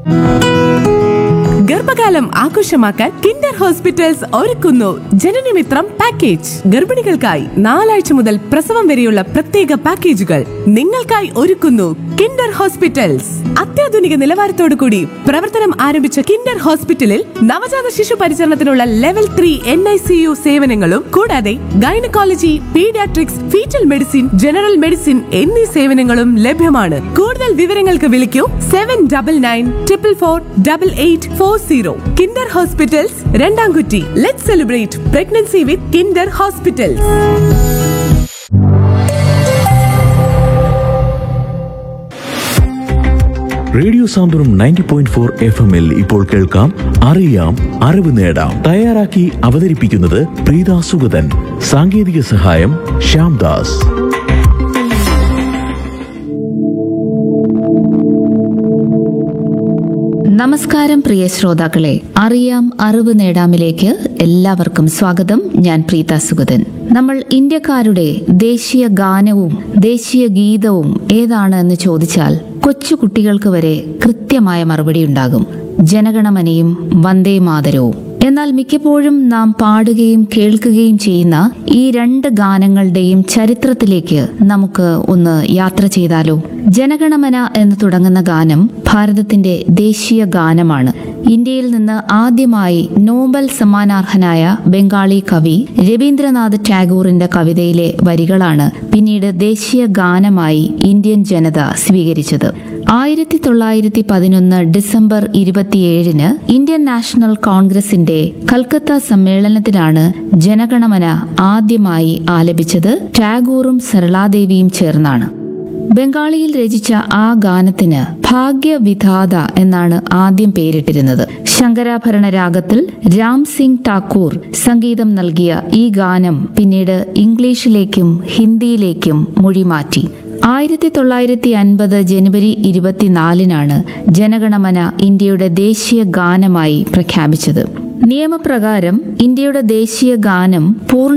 ഗർഭകാലം ആഘോഷമാക്കാൻ Kinder hospitals ഒരുക്കുന്നു ജനനമിത്രം പാക്കേജ് ഗർഭിണികൾക്കായി നാലാഴ്ച മുതൽ പ്രസവം വരെയുള്ള പ്രത്യേക പാക്കേജുകൾ നിങ്ങൾക്കായി ഒരുക്കുന്നു കിൻഡർ ഹോസ്പിറ്റൽസ് അത്യാധുനിക നിലവാരത്തോടു കൂടി പ്രവർത്തനം ആരംഭിച്ച കിൻഡർ ഹോസ്പിറ്റലിൽ നവജാത ശിശു പരിചരണത്തിനുള്ള level three N I C U സേവനങ്ങളും കൂടാതെ gynaecology paediatrics foetal medicine general medicine എന്നീ സേവനങ്ങളും ലഭ്യമാണ് കൂടുതൽ വിവരങ്ങൾക്ക് വിളിക്കൂ seven double nine triple four double eight four zero Kinder hospitals Randamkutti let celebrate pregnancy with Kinder hospitals radio Santhwanam ninety point four F എമ്മിൽ ഇപ്പോൾ കേൾക്കാം അറിയാം അറിവ് നേടാം തയ്യാറാക്കി അവതരിപ്പിക്കുന്നത് പ്രീത സുഗതൻ സാങ്കേതിക സഹായം ശ്യാംദാസ് നമസ്കാരം പ്രിയ ശ്രോതാക്കളെ അറിയാം അറിവ് നേടാമിലേക്ക് എല്ലാവർക്കും സ്വാഗതം ഞാൻ പ്രീത സുഗതൻ നമ്മൾ ഇന്ത്യക്കാരുടെ ദേശീയ ഗാനവും ദേശീയ ഗീതവും ഏതാണ് എന്ന് ചോദിച്ചാൽ കൊച്ചു കുട്ടികൾക്ക് വരെ കൃത്യമായ മറുപടി ഉണ്ടാകും ജനഗണമനയും വന്ദേ മാതരവും എന്നാൽ മിക്കപ്പോഴും നാം പാടുകയും കേൾക്കുകയും ചെയ്യുന്ന ഈ രണ്ട് ഗാനങ്ങളുടെയും ചരിത്രത്തിലേക്ക് നമുക്ക് ഒന്ന് യാത്ര ചെയ്താലോ ജനഗണമന എന്ന് തുടങ്ങുന്ന ഗാനം ഭാരതത്തിന്റെ ദേശീയ ഗാനമാണ് ഇന്ത്യയിൽ നിന്ന് ആദ്യമായി നോബൽ സമ്മാനാർഹനായ ബംഗാളി കവി രവീന്ദ്രനാഥ് ടാഗോറിന്റെ കവിതയിലെ വരികളാണ് പിന്നീട് ദേശീയ ഗാനമായി ഇന്ത്യൻ ജനത സ്വീകരിച്ചത് ആയിരത്തി തൊള്ളായിരത്തി പതിനൊന്ന് ഡിസംബർ ഇരുപത്തിയേഴിന് ഇന്ത്യൻ നാഷണൽ കോൺഗ്രസിന്റെ കൽക്കത്ത സമ്മേളനത്തിലാണ് ജനഗണമന ആദ്യമായി ആലപിച്ചത് ടാഗോറും സരളാദേവിയും ചേർന്നാണ് ബംഗാളിയിൽ രചിച്ച ആ ഗാനത്തിന് ഭാഗ്യവിധാത എന്നാണ് ആദ്യം പേരിട്ടിരുന്നത് ശങ്കരാഭരണ രാഗത്തിൽ രാം സിംഗ് ടാക്കൂർ സംഗീതം നൽകിയ ഈ ഗാനം പിന്നീട് ഇംഗ്ലീഷിലേക്കും ഹിന്ദിയിലേക്കും മൊഴിമാറ്റി ആയിരത്തി തൊള്ളായിരത്തി അൻപത് ജനുവരി ഇരുപത്തിനാലിനാണ് ജനഗണമന ഇന്ത്യയുടെ ദേശീയ ഗാനമായി പ്രഖ്യാപിച്ചത് നിയമപ്രകാരം ഇന്ത്യയുടെ ദേശീയ ഗാനം പൂർണ്ണ